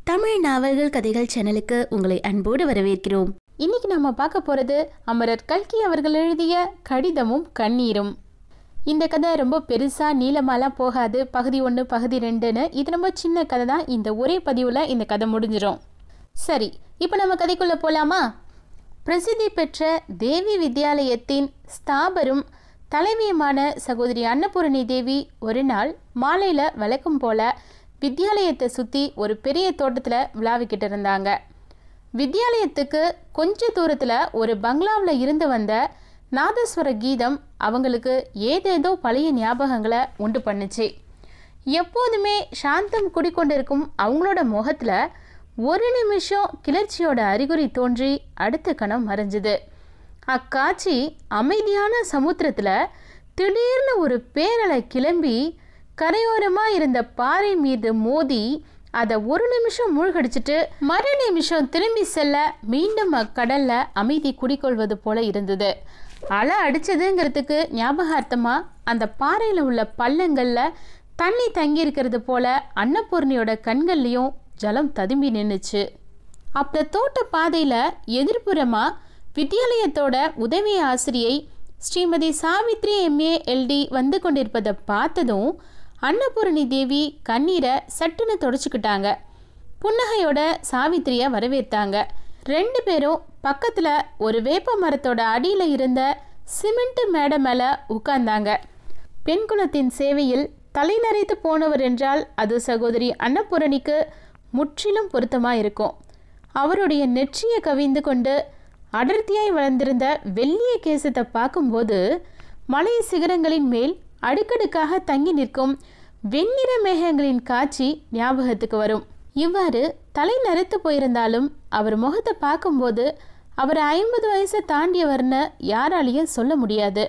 தமிழ் நாவல்கள் கதைகள் சேனலுக்கு உங்களை அன்போடு வரவேற்கிறோம் இன்னைக்கு நம்ம பார்க்க போகிறது அமரர் கல்கி அவர்கள் எழுதிய கடிதமும் கண்ணீரும் இந்த கதை ரொம்ப பெருசாக நீளமாலாம் போகாது பகுதி ஒன்று பகுதி ரெண்டுன்னு இது ரொம்ப சின்ன கதை தான் இந்த ஒரே பதிவில் இந்த கதை முடிஞ்சிடும் சரி இப்போ நம்ம கதைக்குள்ளே போகலாமா பிரசித்தி பெற்ற தேவி வித்யாலயத்தின் ஸ்தாபரும் தலைவியுமான சகோதரி அன்னபூரணி தேவி ஒரு நாள் மாலையில் வழக்கம் போல வித்யாலயத்தை சுற்றி ஒரு பெரிய தோட்டத்தில் விழாவிக்கிட்டு இருந்தாங்க வித்யாலயத்துக்கு கொஞ்ச தூரத்தில் ஒரு பங்களாவில் இருந்து வந்த நாதஸ்வர கீதம் அவங்களுக்கு ஏதேதோ பழைய ஞாபகங்களை உண்டு பண்ணுச்சு எப்போதுமே சாந்தம் குடிக்கொண்டிருக்கும் அவங்களோட முகத்தில் ஒரு நிமிஷம் கிளர்ச்சியோட அறிகுறி தோன்றி அடுத்த கணம் மறைஞ்சுது அக்காட்சி அமைதியான சமுத்திரத்தில் திடீர்னு ஒரு பேரலை கிளம்பி கரையோரமாக இருந்த பாறை மீது மோதி அதை ஒரு நிமிஷம் மூழ்கடிச்சிட்டு மறு நிமிஷம் திரும்பி செல்ல மீண்டும் அக்கடல்ல அமைதி குடிக்கொள்வது போல இருந்தது அலை அடிச்சதுங்கிறதுக்கு ஞாபகார்த்தமாக அந்த பாறையில் உள்ள பள்ளங்களில் தண்ணி தங்கி இருக்கிறது போல அன்னபூர்ணியோட கண்கள்லையும் ஜலம் ததும்பி நின்றுச்சு அப்ப தோட்ட பாதையில் எதிர்ப்புறமாக வித்யாலயத்தோட உதவி ஆசிரியை ஸ்ரீமதி சாவித்ரி எம்ஏ எல்டி வந்து கொண்டிருப்பதை பார்த்ததும் அன்னபூரணி தேவி கண்ணீரை சட்டுன்னு தொடச்சிக்கிட்டாங்க புன்னகையோட சாவித்திரியை வரவேற்றாங்க ரெண்டு பேரும் பக்கத்தில் ஒரு வேப்ப மரத்தோட அடியில் இருந்த சிமெண்ட் மேடை மேலே உட்கார்ந்தாங்க பெண் குலத்தின் சேவையில் தலைநரைத்து போனவர் என்றால் அது சகோதரி அன்னபூரணிக்கு முற்றிலும் பொருத்தமாக இருக்கும் அவருடைய நெற்றியை கவிந்து கொண்டு அடர்த்தியாய் வளர்ந்திருந்த வெள்ளிய கேசத்தை பார்க்கும்போது மலை சிகரங்களின் மேல் அடுக்கடுக்காக தங்கி நிற்கும் வெண்ணிற மேகங்களின் காட்சி ஞாபகத்துக்கு வரும் இவ்வாறு தலை நரைத்து போயிருந்தாலும் அவர் முகத்தை பார்க்கும்போது அவர் ஐம்பது வயசை தாண்டியவர்னு யாராலையும் சொல்ல முடியாது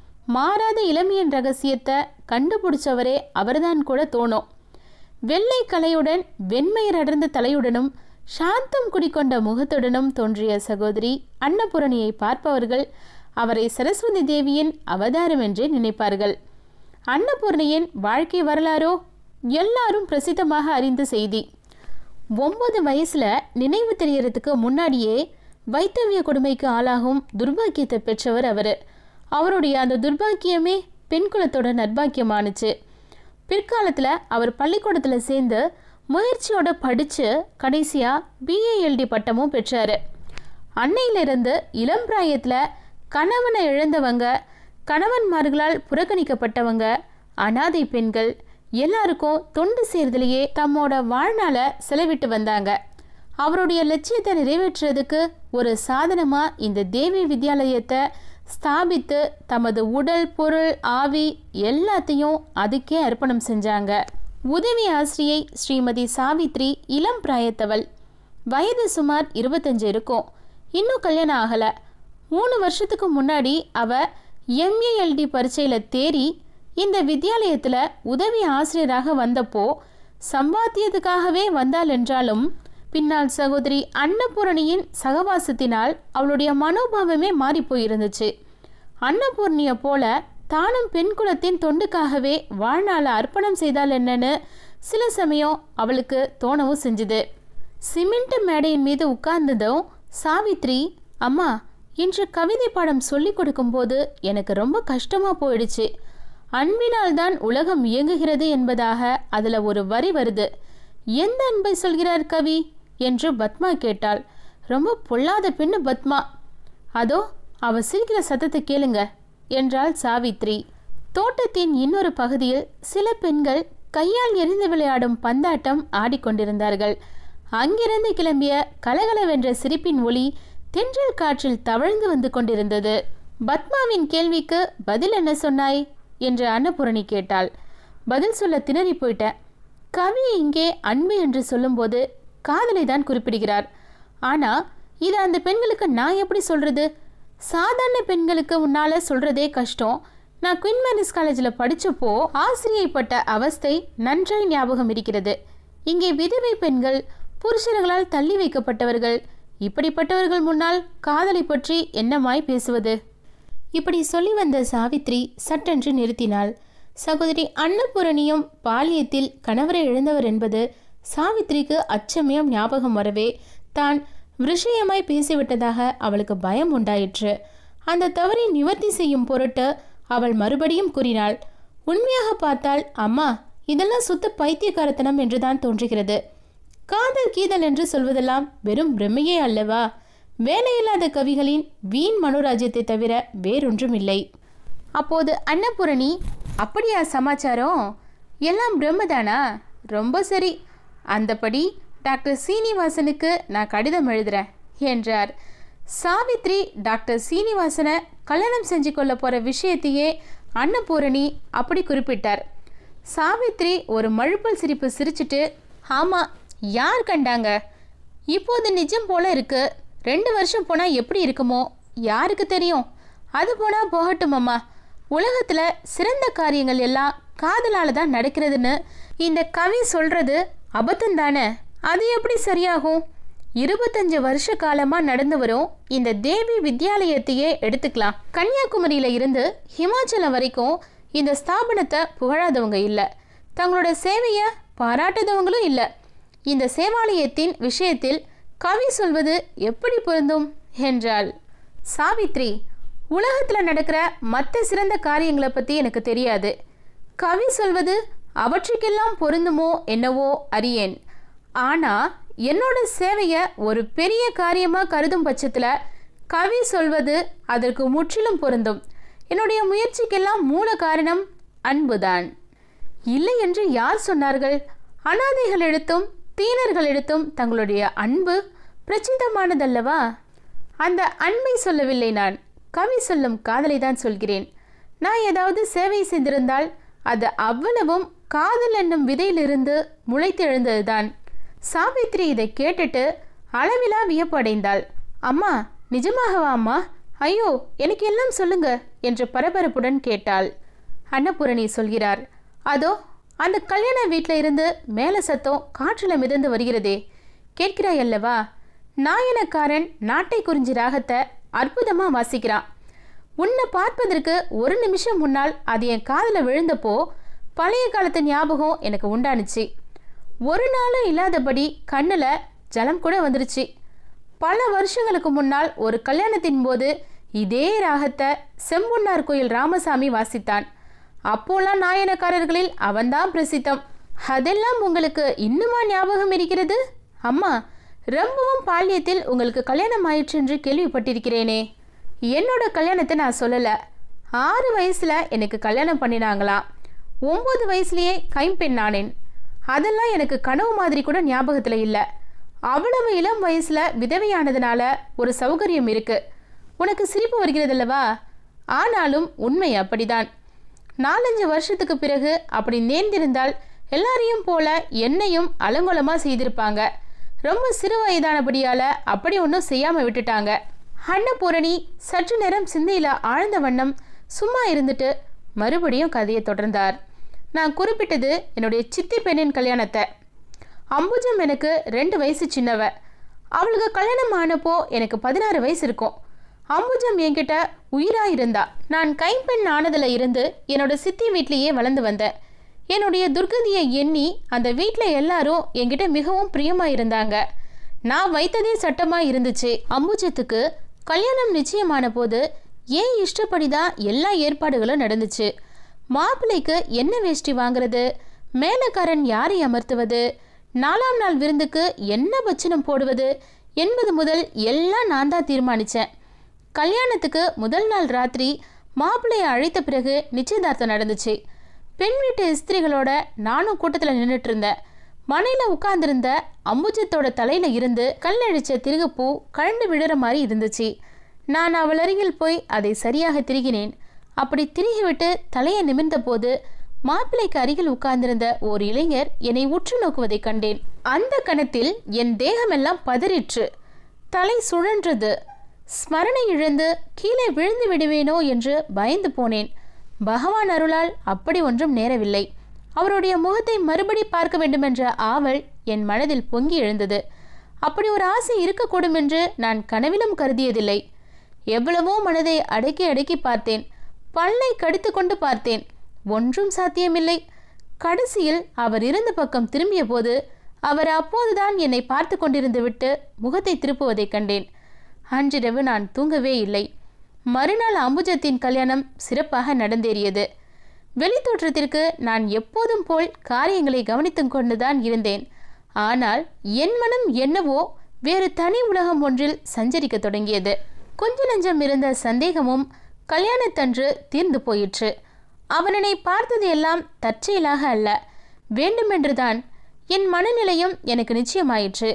மாறாத இளமையின் ரகசியத்தை கண்டுபிடிச்சவரே அவர்தான் கூட தோணும் வெள்ளை கலையுடன் வெண்மையர் அடர்ந்த தலையுடனும் சாந்தம் குடிக்கொண்ட முகத்துடனும் தோன்றிய சகோதரி அன்னபூரணியை பார்ப்பவர்கள் அவரை சரஸ்வதி தேவியின் அவதாரம் என்றே நினைப்பார்கள் அன்னபூர்ணியின் வாழ்க்கை வரலாறோ எல்லாரும் பிரசித்தமாக அறிந்த செய்தி ஒன்பது வயசுல நினைவு தெரியறதுக்கு முன்னாடியே வைத்தவிய கொடுமைக்கு ஆளாகும் துர்பாக்கியத்தை பெற்றவர் அவர் அவருடைய அந்த துர்பாக்கியமே பெண் குலத்தோட நற்பாக்கியமானுச்சு பிற்காலத்தில் அவர் பள்ளிக்கூடத்தில் சேர்ந்து முயற்சியோட படித்து கடைசியாக பிஏஎல்டி பட்டமும் பெற்றார் அன்னையிலிருந்து இளம் பிராயத்தில் கணவனை இழந்தவங்க கணவன்மார்களால் புறக்கணிக்கப்பட்டவங்க அனாதை பெண்கள் எல்லாருக்கும் தொண்டு செய்கிறதுலையே தம்மோட வாழ்நாளை செலவிட்டு வந்தாங்க அவருடைய லட்சியத்தை நிறைவேற்றுறதுக்கு ஒரு சாதனமாக இந்த தேவி வித்யாலயத்தை ஸ்தாபித்து தமது உடல் பொருள் ஆவி எல்லாத்தையும் அதுக்கே அர்ப்பணம் செஞ்சாங்க உதவி ஆசிரியை ஸ்ரீமதி சாவித்ரி இளம் பிராயத்தவள் வயது சுமார் இருபத்தஞ்சு இருக்கும் இன்னும் கல்யாணம் ஆகலை மூணு வருஷத்துக்கு முன்னாடி அவ எம்ஏஎல்டி பரீட்சையில் தேறி இந்த வித்யாலயத்தில் உதவி ஆசிரியராக வந்தப்போ சம்பாத்தியத்துக்காகவே வந்தாள் என்றாலும் பின்னால் சகோதரி அன்னபூரணியின் சகவாசத்தினால் அவளுடைய மனோபாவமே மாறி போயிருந்துச்சு அன்னபூர்ணியை போல தானும் பெண் குலத்தின் தொண்டுக்காகவே வாழ்நாளை அர்ப்பணம் செய்தால் என்னன்னு சில சமயம் அவளுக்கு தோணவும் செஞ்சுது சிமெண்ட் மேடையின் மீது உட்கார்ந்ததும் சாவித்ரி அம்மா இன்று கவிதை பாடம் சொல்லி கொடுக்கும்போது எனக்கு ரொம்ப கஷ்டமாக போயிடுச்சு அன்பினால் தான் உலகம் இயங்குகிறது என்பதாக அதில் ஒரு வரி வருது எந்த அன்பை சொல்கிறார் கவி என்று பத்மா கேட்டாள் ரொம்ப பொல்லாத பெண்ணு பத்மா அதோ அவ சிரிக்கிற சத்தத்தை கேளுங்க என்றாள் சாவித்ரி தோட்டத்தின் இன்னொரு பகுதியில் சில பெண்கள் கையால் எரிந்து விளையாடும் பந்தாட்டம் ஆடிக்கொண்டிருந்தார்கள் அங்கிருந்து கிளம்பிய கலகலவென்ற சிரிப்பின் ஒளி தென்றல் காற்றில் தவழ்ந்து வந்து கொண்டிருந்தது பத்மாவின் கேள்விக்கு பதில் என்ன சொன்னாய் என்று அன்னபூரணி கேட்டாள் பதில் சொல்ல திணறி போயிட்டேன் கவி இங்கே அன்பு என்று சொல்லும்போது காதலை தான் குறிப்பிடுகிறார் ஆனால் இது அந்த பெண்களுக்கு நான் எப்படி சொல்கிறது சாதாரண பெண்களுக்கு உன்னால் சொல்கிறதே கஷ்டம் நான் குயின் மேரிஸ் காலேஜில் படித்தப்போ ஆசிரியைப்பட்ட அவஸ்தை நன்றாய் ஞாபகம் இருக்கிறது இங்கே விதவை பெண்கள் புருஷர்களால் தள்ளி வைக்கப்பட்டவர்கள் இப்படிப்பட்டவர்கள் முன்னால் காதலை பற்றி என்னமாய் பேசுவது இப்படி சொல்லி வந்த சாவித்ரி சட்டென்று நிறுத்தினாள் சகோதரி அன்னபூரணியும் பாலியத்தில் கணவரை இழந்தவர் என்பது சாவித்திரிக்கு அச்சமயம் ஞாபகம் வரவே தான் விஷயமாய் பேசிவிட்டதாக அவளுக்கு பயம் உண்டாயிற்று அந்த தவறை நிவர்த்தி செய்யும் பொருட்டு அவள் மறுபடியும் கூறினாள் உண்மையாக பார்த்தால் அம்மா இதெல்லாம் சுத்த பைத்தியக்காரத்தனம் என்றுதான் தோன்றுகிறது காதல் கீதல் என்று சொல்வதெல்லாம் வெறும் பிரமையே அல்லவா வேலையில்லாத கவிகளின் வீண் மனோராஜ்யத்தை தவிர வேறொன்றும் இல்லை அப்போது அன்னபூரணி அப்படியா சமாச்சாரம் எல்லாம் பிரம்மதானா ரொம்ப சரி அந்தபடி டாக்டர் சீனிவாசனுக்கு நான் கடிதம் எழுதுறேன் என்றார் சாவித்ரி டாக்டர் சீனிவாசனை கல்யாணம் செஞ்சு கொள்ள போகிற விஷயத்தையே அன்னபூரணி அப்படி குறிப்பிட்டார் சாவித்ரி ஒரு மழுப்பல் சிரிப்பு சிரிச்சிட்டு ஆமாம் யார் கண்டாங்க இப்போது நிஜம் போல இருக்கு ரெண்டு வருஷம் போனால் எப்படி இருக்குமோ யாருக்கு தெரியும் அது போனால் போகட்டும் அம்மா உலகத்தில் சிறந்த காரியங்கள் எல்லாம் காதலால் தான் நடக்கிறதுன்னு இந்த கவி சொல்கிறது அபத்தம் தானே அது எப்படி சரியாகும் இருபத்தஞ்சு வருஷ காலமாக நடந்து வரும் இந்த தேவி வித்யாலயத்தையே எடுத்துக்கலாம் கன்னியாகுமரியில் இருந்து ஹிமாச்சலம் வரைக்கும் இந்த ஸ்தாபனத்தை புகழாதவங்க இல்லை தங்களோட சேவையை பாராட்டாதவங்களும் இல்லை இந்த சேவாலயத்தின் விஷயத்தில் கவி சொல்வது எப்படி பொருந்தும் என்றாள் சாவித்ரி உலகத்தில் நடக்கிற மற்ற சிறந்த காரியங்களை பற்றி எனக்கு தெரியாது கவி சொல்வது அவற்றுக்கெல்லாம் பொருந்துமோ என்னவோ அறியேன் ஆனால் என்னோட சேவையை ஒரு பெரிய காரியமாக கருதும் பட்சத்தில் கவி சொல்வது அதற்கு முற்றிலும் பொருந்தும் என்னுடைய முயற்சிக்கெல்லாம் மூல காரணம் அன்புதான் இல்லை என்று யார் சொன்னார்கள் அனாதைகளிடத்தும் தீனர்களிடத்தும் தங்களுடைய அன்பு பிரச்சித்தமானதல்லவா அந்த அன்பை சொல்லவில்லை நான் கவி சொல்லும் காதலை தான் சொல்கிறேன் நான் ஏதாவது சேவை செய்திருந்தால் அது அவ்வளவும் காதல் என்னும் விதையிலிருந்து முளைத்தெழுந்ததுதான் சாவித்ரி இதை கேட்டுட்டு அளவிலா வியப்படைந்தாள் அம்மா நிஜமாகவா அம்மா ஐயோ எனக்கு எல்லாம் சொல்லுங்க என்று பரபரப்புடன் கேட்டாள் அன்னபூரணி சொல்கிறார் அதோ அந்த கல்யாண வீட்டில் இருந்து மேலே சத்தம் காற்றில் மிதந்து வருகிறதே கேட்கிறாய் அல்லவா நாயனக்காரன் நாட்டை குறிஞ்சி ராகத்தை அற்புதமாக வாசிக்கிறான் உன்னை பார்ப்பதற்கு ஒரு நிமிஷம் முன்னால் அது என் காதில் விழுந்தப்போ பழைய காலத்து ஞாபகம் எனக்கு உண்டானுச்சு ஒரு நாளும் இல்லாதபடி கண்ணில் ஜலம் கூட வந்துருச்சு பல வருஷங்களுக்கு முன்னால் ஒரு கல்யாணத்தின் போது இதே ராகத்தை செம்பொன்னார் கோயில் ராமசாமி வாசித்தான் அப்போலாம் நாயனக்காரர்களில் அவன்தான் பிரசித்தம் அதெல்லாம் உங்களுக்கு இன்னுமா ஞாபகம் இருக்கிறது அம்மா ரொம்பவும் பால்யத்தில் உங்களுக்கு கல்யாணம் ஆயிற்று என்று கேள்விப்பட்டிருக்கிறேனே என்னோட கல்யாணத்தை நான் சொல்லலை ஆறு வயசில் எனக்கு கல்யாணம் பண்ணினாங்களாம் ஒம்பது வயசுலேயே கைம்பெண் ஆனேன் அதெல்லாம் எனக்கு கனவு மாதிரி கூட ஞாபகத்தில் இல்லை அவ்வளவு இளம் வயசில் விதவையானதுனால ஒரு சௌகரியம் இருக்கு உனக்கு சிரிப்பு வருகிறதல்லவா ஆனாலும் உண்மை அப்படிதான் நாலஞ்சு வருஷத்துக்கு பிறகு அப்படி நேர்ந்திருந்தால் எல்லாரையும் போல என்னையும் அலங்கோலமாக செய்திருப்பாங்க ரொம்ப சிறு வயதானபடியால் அப்படி ஒன்றும் செய்யாமல் விட்டுட்டாங்க அன்னபூரணி சற்று நேரம் சிந்தையில் ஆழ்ந்த வண்ணம் சும்மா இருந்துட்டு மறுபடியும் கதையை தொடர்ந்தார் நான் குறிப்பிட்டது என்னுடைய சித்தி பெண்ணின் கல்யாணத்தை அம்புஜம் எனக்கு ரெண்டு வயசு சின்னவ அவளுக்கு கல்யாணம் ஆனப்போ எனக்கு பதினாறு வயசு இருக்கும் அம்புஜம் என்கிட்ட உயிராக இருந்தா நான் கைம்பெண் ஆனதில் இருந்து என்னோட சித்தி வீட்லேயே வளர்ந்து வந்தேன் என்னுடைய துர்கதியை எண்ணி அந்த வீட்டில் எல்லாரும் என்கிட்ட மிகவும் பிரியமாக இருந்தாங்க நான் வைத்ததே சட்டமாக இருந்துச்சு அம்புஜத்துக்கு கல்யாணம் நிச்சயமான போது ஏன் இஷ்டப்படி தான் எல்லா ஏற்பாடுகளும் நடந்துச்சு மாப்பிள்ளைக்கு என்ன வேஷ்டி வாங்குறது மேலக்காரன் யாரை அமர்த்துவது நாலாம் நாள் விருந்துக்கு என்ன பட்சணம் போடுவது என்பது முதல் எல்லாம் நான் தான் தீர்மானித்தேன் கல்யாணத்துக்கு முதல் நாள் ராத்திரி மாப்பிள்ளையை அழைத்த பிறகு நிச்சயதார்த்தம் நடந்துச்சு பெண் வீட்டு ஸ்திரிகளோட நானும் கூட்டத்தில் நின்றுட்டு இருந்தேன் மனையில் உட்கார்ந்திருந்த அம்புஜத்தோட தலையில் இருந்து கல்லழிச்ச திருகுப்பூ கழண்டு விழுற மாதிரி இருந்துச்சு நான் அவள் அருகில் போய் அதை சரியாக திருகினேன் அப்படி திருகிவிட்டு தலையை நிமிர்ந்த போது மாப்பிள்ளைக்கு அருகில் உட்கார்ந்திருந்த ஓர் இளைஞர் என்னை உற்று நோக்குவதைக் கண்டேன் அந்த கணத்தில் என் தேகமெல்லாம் பதறிற்று தலை சுழன்றது ஸ்மரணை இழந்து கீழே விழுந்து விடுவேனோ என்று பயந்து போனேன் பகவான் அருளால் அப்படி ஒன்றும் நேரவில்லை அவருடைய முகத்தை மறுபடி பார்க்க வேண்டுமென்ற ஆவல் என் மனதில் பொங்கி எழுந்தது அப்படி ஒரு ஆசை இருக்கக்கூடும் என்று நான் கனவிலும் கருதியதில்லை எவ்வளவோ மனதை அடக்கி அடக்கி பார்த்தேன் பல்லை கடித்து கொண்டு பார்த்தேன் ஒன்றும் சாத்தியமில்லை கடைசியில் அவர் இருந்த பக்கம் திரும்பிய போது அவர் அப்போதுதான் என்னை பார்த்து கொண்டிருந்து விட்டு முகத்தை திருப்புவதைக் கண்டேன் அன்றிரவு நான் தூங்கவே இல்லை மறுநாள் அம்புஜத்தின் கல்யாணம் சிறப்பாக நடந்தேறியது வெளித்தோற்றத்திற்கு நான் எப்போதும் போல் காரியங்களை கவனித்துக் கொண்டுதான் இருந்தேன் ஆனால் என் மனம் என்னவோ வேறு தனி உலகம் ஒன்றில் சஞ்சரிக்கத் தொடங்கியது கொஞ்ச நஞ்சம் இருந்த சந்தேகமும் கல்யாணத்தன்று தீர்ந்து போயிற்று அவனனை பார்த்தது எல்லாம் தற்செயலாக அல்ல வேண்டுமென்றுதான் என் மனநிலையும் எனக்கு நிச்சயமாயிற்று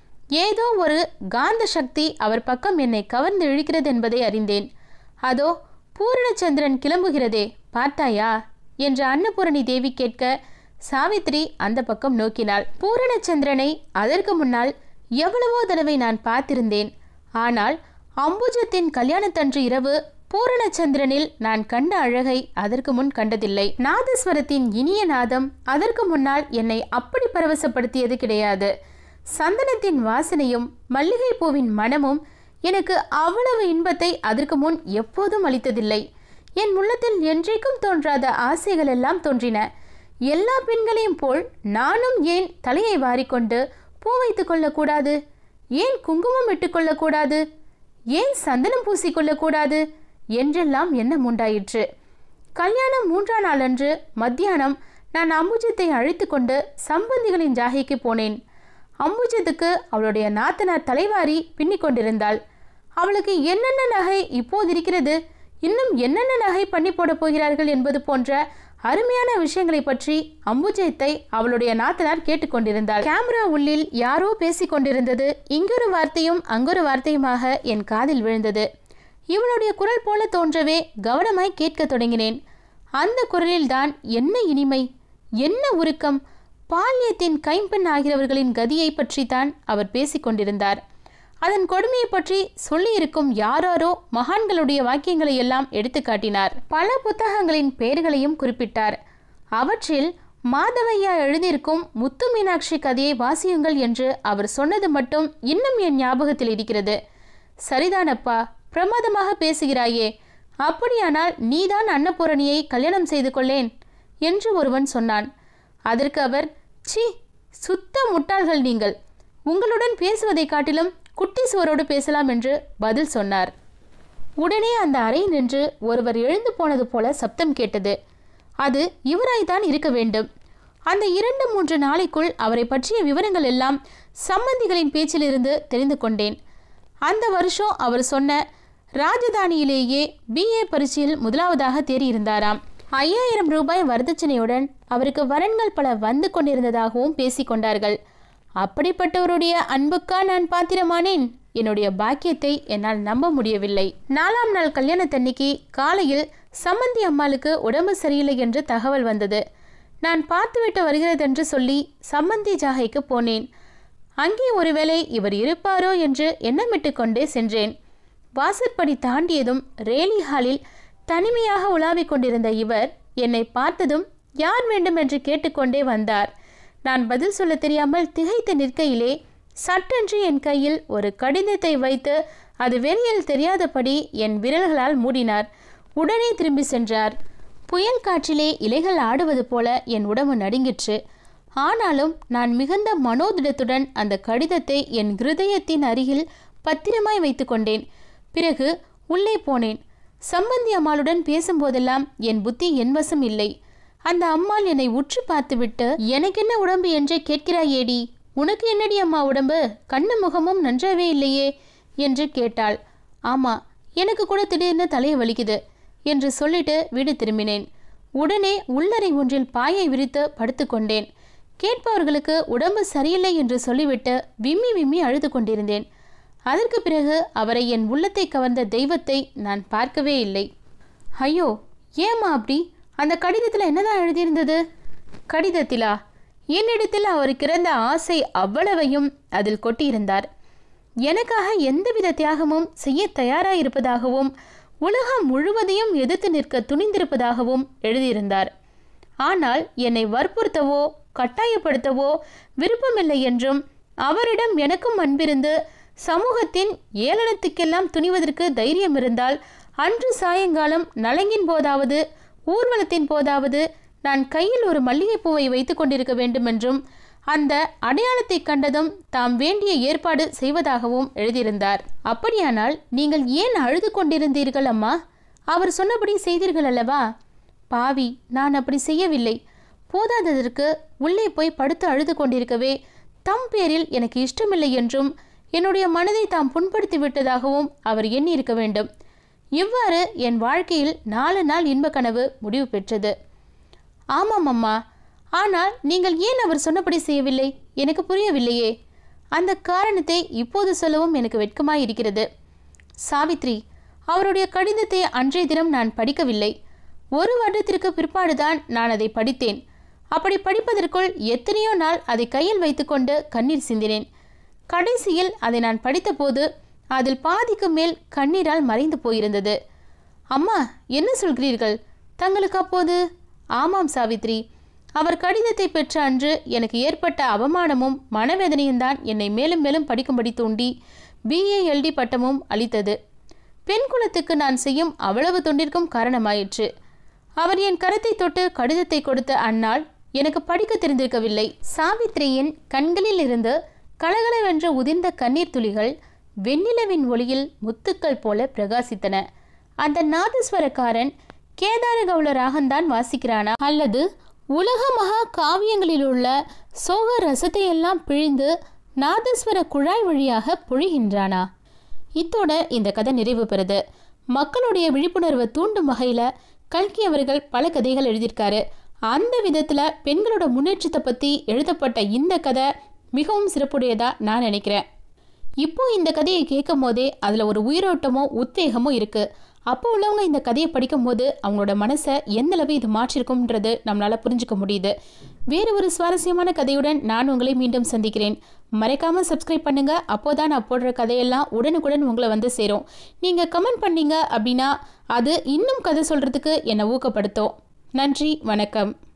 ஏதோ ஒரு காந்த சக்தி அவர் பக்கம் என்னை கவர்ந்து இழுக்கிறது என்பதை அறிந்தேன் அதோ பூரணச்சந்திரன் கிளம்புகிறதே பார்த்தாயா என்று அன்னபூரணி தேவி கேட்க சாவித்ரி அந்த பக்கம் நோக்கினாள் பூரணச்சந்திரனை அதற்கு முன்னால் எவ்வளவோ தடவை நான் பார்த்திருந்தேன் ஆனால் அம்புஜத்தின் கல்யாணத்தன்று இரவு பூரணச்சந்திரனில் நான் கண்ட அழகை அதற்கு முன் கண்டதில்லை நாதஸ்வரத்தின் இனிய நாதம் அதற்கு முன்னால் என்னை அப்படி பரவசப்படுத்தியது கிடையாது சந்தனத்தின் வாசனையும் மல்லிகைப்பூவின் மனமும் எனக்கு அவ்வளவு இன்பத்தை அதற்கு முன் எப்போதும் அளித்ததில்லை என் உள்ளத்தில் என்றைக்கும் தோன்றாத ஆசைகள் எல்லாம் தோன்றின எல்லா பெண்களையும் போல் நானும் ஏன் தலையை வாரிக்கொண்டு பூ வைத்துக் கொள்ளக்கூடாது ஏன் குங்குமம் இட்டுக்கொள்ளக்கூடாது ஏன் சந்தனம் பூசிக்கொள்ளக்கூடாது என்றெல்லாம் எண்ணம் உண்டாயிற்று கல்யாணம் மூன்றாம் நாளன்று மத்தியானம் நான் அம்புஜத்தை அழைத்து கொண்டு சம்பந்திகளின் ஜாகைக்கு போனேன் அம்புஜத்துக்கு அவளுடைய நாத்தனார் தலைவாரி பின்னிக் கொண்டிருந்தாள் அவளுக்கு என்னென்ன நகை இப்போது இருக்கிறது இன்னும் என்னென்ன நகை பண்ணி போடப் போகிறார்கள் என்பது போன்ற அருமையான விஷயங்களை பற்றி அம்புஜத்தை அவளுடைய நாத்தனார் கேட்டுக்கொண்டிருந்தாள் கேமரா உள்ளில் யாரோ பேசிக் கொண்டிருந்தது இங்கொரு வார்த்தையும் அங்கொரு வார்த்தையுமாக என் காதில் விழுந்தது இவளுடைய குரல் போல தோன்றவே கவனமாய் கேட்கத் தொடங்கினேன் அந்த குரலில்தான் என்ன இனிமை என்ன உருக்கம் பால்யத்தின் கைம்பெண் ஆகிறவர்களின் கதியை பற்றித்தான் அவர் பேசிக் கொண்டிருந்தார் அதன் கொடுமையை பற்றி சொல்லியிருக்கும் யாராரோ மகான்களுடைய வாக்கியங்களை எல்லாம் எடுத்து காட்டினார் பல புத்தகங்களின் பெயர்களையும் குறிப்பிட்டார் அவற்றில் மாதவையா எழுதியிருக்கும் முத்து மீனாட்சி கதையை வாசியுங்கள் என்று அவர் சொன்னது மட்டும் இன்னும் என் ஞாபகத்தில் இருக்கிறது சரிதானப்பா பிரமாதமாக பேசுகிறாயே அப்படியானால் நீதான் அன்னபூரணியை கல்யாணம் செய்து கொள்ளேன் என்று ஒருவன் சொன்னான் அதற்கு அவர் சி சுத்த முட்டாள்கள் நீங்கள் உங்களுடன் பேசுவதை காட்டிலும் குட்டி சுவரோடு பேசலாம் என்று பதில் சொன்னார் உடனே அந்த அறை நின்று ஒருவர் எழுந்து போனது போல சப்தம் கேட்டது அது இவராய்தான் இருக்க வேண்டும் அந்த இரண்டு மூன்று நாளைக்குள் அவரை பற்றிய விவரங்கள் எல்லாம் சம்பந்திகளின் பேச்சிலிருந்து தெரிந்து கொண்டேன் அந்த வருஷம் அவர் சொன்ன ராஜதானியிலேயே பிஏ பரீட்சையில் முதலாவதாக தேறியிருந்தாராம் ஐயாயிரம் ரூபாய் வரதட்சணையுடன் அவருக்கு வரன்கள் பல வந்து கொண்டிருந்ததாகவும் பேசிக்கொண்டார்கள் அப்படிப்பட்டவருடைய அன்புக்கா நான் பாத்திரமானேன் என்னுடைய பாக்கியத்தை என்னால் நம்ப முடியவில்லை நாலாம் நாள் கல்யாணத்தன்னைக்கு காலையில் சம்மந்தி அம்மாளுக்கு உடம்பு சரியில்லை என்று தகவல் வந்தது நான் பார்த்துவிட்டு வருகிறதென்று சொல்லி சம்மந்தி ஜாகைக்கு போனேன் அங்கே ஒருவேளை இவர் இருப்பாரோ என்று எண்ணமிட்டு கொண்டே சென்றேன் வாசற்படி தாண்டியதும் ரேலி ஹாலில் தனிமையாக உலாவிக் கொண்டிருந்த இவர் என்னை பார்த்ததும் யார் வேண்டும் என்று கேட்டுக்கொண்டே வந்தார் நான் பதில் சொல்ல தெரியாமல் திகைத்து நிற்கையிலே சட்டென்று என் கையில் ஒரு கடிதத்தை வைத்து அது வெளியில் தெரியாதபடி என் விரல்களால் மூடினார் உடனே திரும்பி சென்றார் புயல் காற்றிலே இலைகள் ஆடுவது போல என் உடம்பு நடுங்கிற்று ஆனாலும் நான் மிகுந்த மனோதிடத்துடன் அந்த கடிதத்தை என் இருதயத்தின் அருகில் பத்திரமாய் வைத்துக்கொண்டேன் பிறகு உள்ளே போனேன் சம்பந்தி அம்மாளுடன் பேசும்போதெல்லாம் என் புத்தி என் வசம் இல்லை அந்த அம்மாள் என்னை உற்று பார்த்துவிட்டு எனக்கென்ன உடம்பு என்றே கேட்கிறாயேடி உனக்கு என்னடி அம்மா உடம்பு கண்ணு முகமும் நன்றாவே இல்லையே என்று கேட்டாள் ஆமா எனக்கு கூட திடீர்னு தலையை வலிக்குது என்று சொல்லிட்டு வீடு திரும்பினேன் உடனே உள்ளறை ஒன்றில் பாயை விரித்து படுத்துக்கொண்டேன் கேட்பவர்களுக்கு உடம்பு சரியில்லை என்று சொல்லிவிட்டு விம்மி விம்மி அழுது கொண்டிருந்தேன் அதற்கு பிறகு அவரை என் உள்ளத்தை கவர்ந்த தெய்வத்தை நான் பார்க்கவே இல்லை ஐயோ ஏம்மா அப்படி அந்த கடிதத்தில் என்னதான் எழுதியிருந்தது கடிதத்திலா என்னிடத்தில் அவருக்கு இருந்த ஆசை அவ்வளவையும் அதில் கொட்டியிருந்தார் எனக்காக எந்தவித தியாகமும் செய்ய தயாராயிருப்பதாகவும் உலகம் முழுவதையும் எதிர்த்து நிற்க துணிந்திருப்பதாகவும் எழுதியிருந்தார் ஆனால் என்னை வற்புறுத்தவோ கட்டாயப்படுத்தவோ விருப்பமில்லை என்றும் அவரிடம் எனக்கும் அன்பிருந்து சமூகத்தின் ஏளனத்துக்கெல்லாம் துணிவதற்கு தைரியம் இருந்தால் அன்று சாயங்காலம் நலங்கின் போதாவது ஊர்வலத்தின் போதாவது நான் கையில் ஒரு மல்லிகைப்பூவை வைத்து கொண்டிருக்க வேண்டுமென்றும் அந்த அடையாளத்தை கண்டதும் தாம் வேண்டிய ஏற்பாடு செய்வதாகவும் எழுதியிருந்தார் அப்படியானால் நீங்கள் ஏன் அழுது கொண்டிருந்தீர்கள் அம்மா அவர் சொன்னபடி செய்தீர்கள் அல்லவா பாவி நான் அப்படி செய்யவில்லை போதாததற்கு உள்ளே போய் படுத்து அழுது கொண்டிருக்கவே தம் பேரில் எனக்கு இஷ்டமில்லை என்றும் என்னுடைய மனதை தாம் புண்படுத்தி விட்டதாகவும் அவர் எண்ணியிருக்க வேண்டும் இவ்வாறு என் வாழ்க்கையில் நாலு நாள் இன்ப கனவு முடிவு பெற்றது ஆமாம் அம்மா ஆனால் நீங்கள் ஏன் அவர் சொன்னபடி செய்யவில்லை எனக்கு புரியவில்லையே அந்த காரணத்தை இப்போது சொல்லவும் எனக்கு வெட்கமாய் இருக்கிறது சாவித்ரி அவருடைய கடிதத்தை அன்றைய தினம் நான் படிக்கவில்லை ஒரு வருடத்திற்கு பிற்பாடுதான் நான் அதை படித்தேன் அப்படி படிப்பதற்குள் எத்தனையோ நாள் அதை கையில் வைத்துக்கொண்டு கண்ணீர் சிந்தினேன் கடைசியில் அதை நான் படித்தபோது அதில் பாதிக்கு மேல் கண்ணீரால் மறைந்து போயிருந்தது அம்மா என்ன சொல்கிறீர்கள் தங்களுக்கு அப்போது ஆமாம் சாவித்ரி அவர் கடிதத்தை பெற்ற அன்று எனக்கு ஏற்பட்ட அவமானமும் மனவேதனையும் தான் என்னை மேலும் மேலும் படிக்கும்படி தூண்டி பிஏஎல்டி பட்டமும் அளித்தது பெண் குலத்துக்கு நான் செய்யும் அவ்வளவு தொண்டிற்கும் காரணமாயிற்று அவர் என் கரத்தை தொட்டு கடிதத்தை கொடுத்த அந்நாள் எனக்கு படிக்க தெரிந்திருக்கவில்லை சாவித்ரியின் கண்களில் இருந்து கலகலவென்று உதிர்ந்த கண்ணீர் துளிகள் வெண்ணிலவின் ஒளியில் முத்துக்கள் போல பிரகாசித்தன அந்த நாதஸ்வரக்காரன் கேதார கவுள ராகந்தான் வாசிக்கிறானா அல்லது உலக மகா காவியங்களில் உள்ள சோக ரசத்தை எல்லாம் பிழிந்து நாதஸ்வர குழாய் வழியாக பொழிகின்றானா இத்தோட இந்த கதை நிறைவு பெறுது மக்களுடைய விழிப்புணர்வை தூண்டும் வகையில் கல்கி அவர்கள் பல கதைகள் எழுதியிருக்காரு அந்த விதத்தில் பெண்களோட முன்னேற்றத்தை பற்றி எழுதப்பட்ட இந்த கதை மிகவும் சிறப்புடையதா நான் நினைக்கிறேன் இப்போ இந்த கதையை கேட்கும் போதே அதில் ஒரு உயிரோட்டமோ உத்வேகமோ இருக்குது அப்போ உள்ளவங்க இந்த கதையை படிக்கும் போது அவங்களோட மனசை எந்த அளவு இது மாற்றிருக்கும்ன்றது நம்மளால் புரிஞ்சுக்க முடியுது வேறு ஒரு சுவாரஸ்யமான கதையுடன் நான் உங்களை மீண்டும் சந்திக்கிறேன் மறைக்காமல் சப்ஸ்கிரைப் பண்ணுங்க அப்போதான் நான் போடுற கதையெல்லாம் உடனுக்குடன் உங்களை வந்து சேரும் நீங்கள் கமெண்ட் பண்ணீங்க அப்படின்னா அது இன்னும் கதை சொல்கிறதுக்கு என்னை ஊக்கப்படுத்தும் நன்றி வணக்கம்